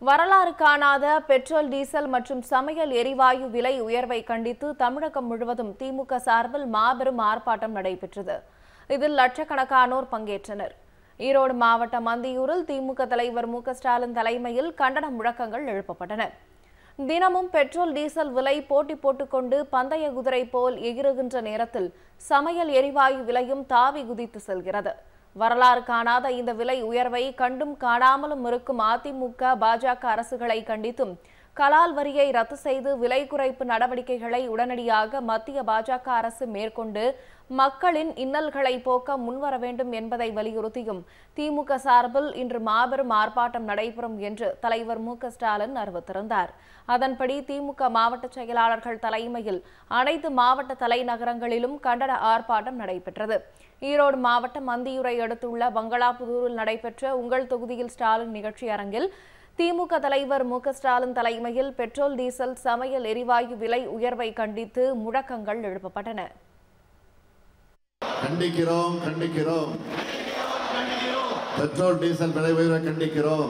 வரலாறு காணாத petrol diesel மற்றும் சமையல் எரிவாயு விலை உயர்வை கண்டித்து தமிழகம் முழுவதும் திமுக சார்பில் மாபெரும் ஆர்ப்பாட்டம் நடைபெற்றது இதில் லட்சக்கணக்கானோர் பங்கேற்றனர் ஈரோடு மாவட்டம் அந்தியூரில் திமுக தலைவர் மு க ஸ்டாலின் தலைமையில் கண்டன முழக்கங்கள் எழுப்பப்பட்டன தினமும் பெட்ரோல் டீசல் விலை போட்டி போட்டுக்கொண்டு பந்தய குதிரை போல் எகிறுகின்ற நேரத்தில் சமையல் எரிவாயு விலையும் தாவி குதித்து செல்கிறது வரலாறு காணாத இந்த விலை உயர்வை கண்டும் காணாமலும் இருக்கும் அதிமுக பாஜக அரசுகளை கண்டித்தும் கலால் வரியை ரத்து செய்து விலை குறைப்பு நடவடிக்கைகளை உடனடியாக மத்திய பாஜக அரசு மேற்கொண்டு மக்களின் இன்னல்களை போக்க முன்வர வேண்டும் என்பதை வலியுறுத்தியும் திமுக சார்பில் இன்று மாபெரும் ஆர்ப்பாட்டம் நடைபெறும் என்று தலைவர் மு க ஸ்டாலின் அறிவித்திருந்தார் அதன்படி திமுக மாவட்ட செயலாளர்கள் தலைமையில் அனைத்து மாவட்ட தலைநகரங்களிலும் கண்டன ஆர்ப்பாட்டம் நடைபெற்றது ஈரோடு மாவட்டம் அந்தியூரை அடுத்துள்ள பங்களாபுதூரில் நடைபெற்ற உங்கள் தொகுதியில் ஸ்டாலின் நிகழ்ச்சி அரங்கில் திமுக தலைவர் மு க ஸ்டாலின் தலைமையில் பெட்ரோல் டீசல் சமையல் எரிவாயு விலை உயர்வை கண்டித்து முழக்கங்கள் எழுப்பப்பட்டன கண்டிக்கிறோம் கண்டிக்கிறோம் பெட்ரோல் டீசல் விலை உயர்வை கண்டிக்கிறோம்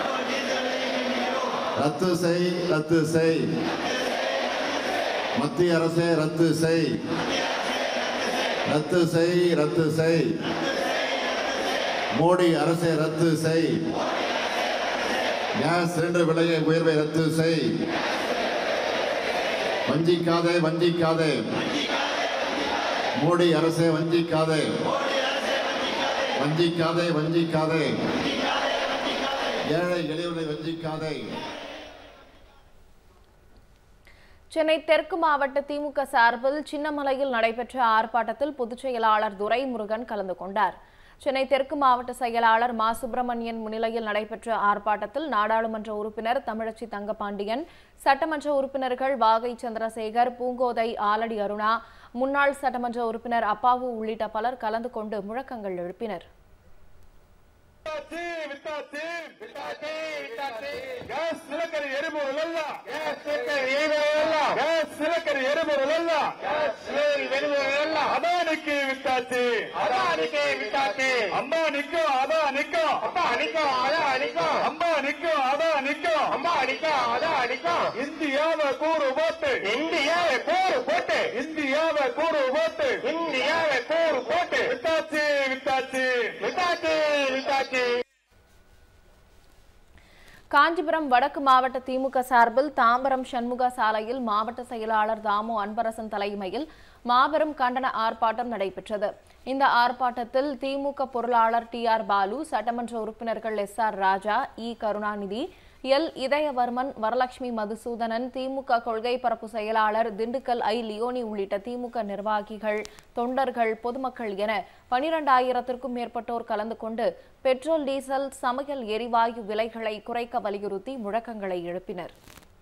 ரத்து செய் ரத்து செய் மத்திய அரசே ரத்து செய் ரத்து செய் ரத்து செய் மோடி அரசே ரத்து செய் கேஸ் சிலிண்டர் விலையை உயர்வை ரத்து செய் வஞ்சிக்காதே வஞ்சிக்காதே மோடி அரசே வஞ்சிக்காதே வஞ்சிக்காதே வஞ்சிக்காதே ஏழை எளியவர்களை வஞ்சிக்காதே சென்னை தெற்கு மாவட்ட திமுக சார்பில் சின்னமலையில் நடைபெற்ற ஆர்ப்பாட்டத்தில் பொதுச் செயலாளர் துரைமுருகன் கலந்து கொண்டார் சென்னை தெற்கு மாவட்ட செயலாளர் மா சுப்பிரமணியன் முன்னிலையில் நடைபெற்ற ஆர்ப்பாட்டத்தில் நாடாளுமன்ற உறுப்பினர் தமிழச்சி தங்கபாண்டியன் சட்டமன்ற உறுப்பினர்கள் வாகை சந்திரசேகர் பூங்கோதை ஆலடி அருணா முன்னாள் சட்டமன்ற உறுப்பினர் அப்பாவு உள்ளிட்ட பலர் கலந்து கொண்டு முழக்கங்கள் எழுப்பினர் வித்தாச்சு வித்தாச்சு வித்தாச்சு கேஸ் சிலக்கரி எரிபொருள் கேஸ் சிலக்கரி எரிபொருள் கேஸ் சிலக்கரி எரிபொருள் கேஸ் எரிபொருள் அதானிக்கு வித்தாச்சு அதானிக்கு வித்தாச்சு அம்மா நிக்கும் அதா நிக்கும் அப்பா நிக்கும் அதா நிக்கும் அம்மா நிக்கும் அதா நிக்கும் அம்மா நிக்கும் அதா நிக்கும் இந்தியாவை கூறு போட்டு இந்தியாவை கூறு போட்டு இந்தியாவை கூறு போட்டு இந்தியாவை கூறு போட்டு வித்தாச்சு வித்தாச்சு வித்தாச்சு வித்தாச்சு காஞ்சிபுரம் வடக்கு மாவட்ட திமுக சார்பில் தாம்பரம் சண்முக சாலையில் மாவட்ட செயலாளர் தாமு அன்பரசன் தலைமையில் மாபெரும் கண்டன ஆர்ப்பாட்டம் நடைபெற்றது இந்த ஆர்ப்பாட்டத்தில் திமுக பொருளாளர் டி ஆர் பாலு சட்டமன்ற உறுப்பினர்கள் S R Raja E Karunanidhi L Idhayavarman Varalakshmi Madhusudhanan DMK கொள்கை பரப்பு செயலாளர் திண்டுக்கல் ஐ லியோனி உள்ளிட்ட திமுக நிர்வாகிகள் தொண்டர்கள் பொதுமக்கள் என பனிரெண்டாயிரத்திற்கும் மேற்பட்டோர் கலந்து கொண்டு பெட்ரோல் டீசல் சமையல் எரிவாயு விலைகளை குறைக்க வலியுறுத்தி முழக்கங்களை எழுப்பினர்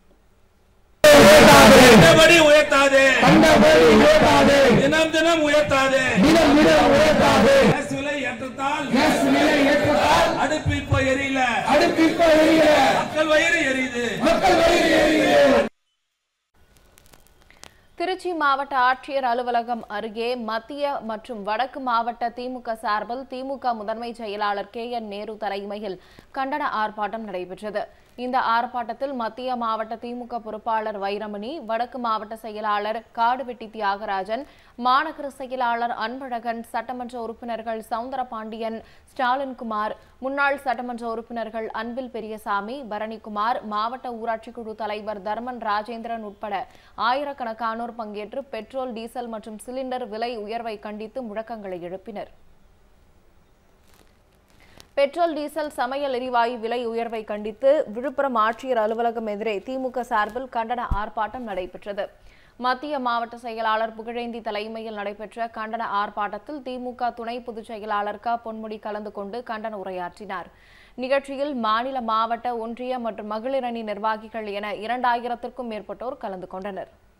கண்டபடி உயர்த்தாதே தினம் தினம் உயர்த்தாதே கேஸ் விலை ஏற்றத்தால் அடுப்பு இப்ப எரியல மக்கள் வயிறு எரியுது திருச்சி மாவட்ட ஆட்சியர் அலுவலகம் அருகே மத்திய மற்றும் வடக்கு மாவட்ட திமுக சார்பில் திமுக முதன்மை செயலாளர் கே என் நேரு தலைமையில் கண்டன ஆர்ப்பாட்டம் நடைபெற்றது இந்த ஆர்ப்பாட்டத்தில் மத்திய மாவட்ட திமுக பொறுப்பாளர் வைரமணி வடக்கு மாவட்ட செயலாளர் காடுவெட்டி தியாகராஜன் மாநகர செயலாளர் அன்பழகன் சட்டமன்ற உறுப்பினர்கள் சவுந்தரபாண்டியன் ஸ்டாலின்குமார் முன்னாள் சட்டமன்ற உறுப்பினர்கள் அன்பில் பெரியசாமி பரணிக்குமார் மாவட்ட ஊராட்சி குழு தலைவர் தர்மன் ராஜேந்திரன் உட்பட ஆயிரக்கணக்கானோர் பங்கேற்று பெட்ரோல் டீசல் மற்றும் சிலிண்டர் விலை உயர்வை கண்டித்து முழக்கங்களை எழுப்பினர் பெட்ரோல் டீசல் சமையல் எரிவாயு விலை உயர்வை கண்டித்து விழுப்புரம் ஆட்சியர் அலுவலகம் எதிரே திமுக சார்பில் கண்டன ஆர்ப்பாட்டம் நடைபெற்றது மத்திய மாவட்ட செயலாளர் புகழேந்தி தலைமையில் நடைபெற்ற கண்டன ஆர்ப்பாட்டத்தில் திமுக துணை பொதுச் செயலாளர் க பொன்முடி கலந்து கொண்டு கண்டன உரையாற்றினார் நிகழ்ச்சியில் மாநில மாவட்ட ஒன்றிய மற்றும் மகளிர் அணி நிர்வாகிகள் என இரண்டாயிரத்திற்கும் மேற்பட்டோர் கலந்து கொண்டனர்